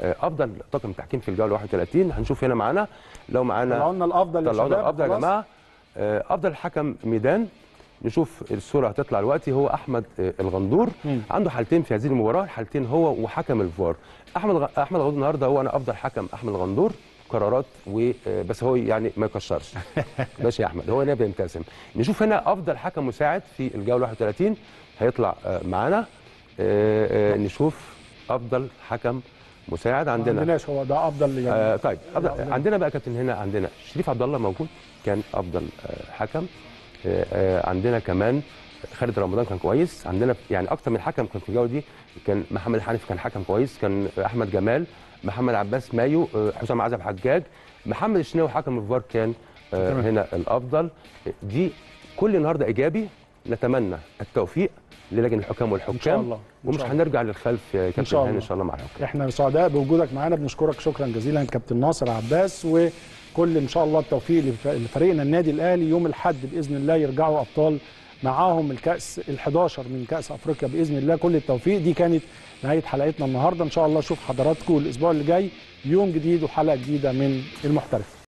آه، افضل طاقم تحكيم في الجوله 31 هنشوف هنا معانا لو معانا طلعوا لنا الافضل يا طلعونا شباب الافضل يا خلاص. جماعه آه، افضل حكم ميدان نشوف الصوره هتطلع دلوقتي هو احمد آه، الغندور مم. عنده حالتين في هذه المباراه الحالتين هو وحكم الفار احمد غ... احمد الغندور النهارده هو انا افضل حكم احمد الغندور قرارات و آه، بس هو يعني ما يكشرش ماشي يا احمد هو هنا بيبتسم نشوف هنا افضل حكم مساعد في الجوله 31 هيطلع آه، معانا آه، آه، نشوف افضل حكم مساعد ما عندنا عندناش هو ده افضل يعني آه طيب أفضل لا، عندنا بقى كابتن هنا عندنا شريف عبد الله موجود كان افضل آه حكم آه آه عندنا كمان خالد رمضان كان كويس عندنا يعني اكتر من حكم كان في الجوله دي كان محمد الحنفي كان حكم كويس كان احمد جمال محمد عباس مايو آه حسام عزب حجاج محمد الشناوي حكم الفار كان آه تمام. هنا الافضل دي كل النهارده ايجابي نتمنى التوفيق للجنه الحكام والحكام ان شاء الله إن ومش شاء الله. هنرجع للخلف يا كابتن شاء هاني الله. ان شاء الله مع الحكام احنا سعداء بوجودك معانا بنشكرك شكرا جزيلا كابتن ناصر عباس وكل ان شاء الله التوفيق لف- لفريقنا النادي الاهلي يوم الاحد باذن الله يرجعوا ابطال معاهم الكاس ال11 من كاس افريقيا باذن الله كل التوفيق دي كانت نهايه حلقتنا النهارده ان شاء الله اشوف حضراتكم الاسبوع اللي جاي يوم جديد وحلقه جديده من المحترف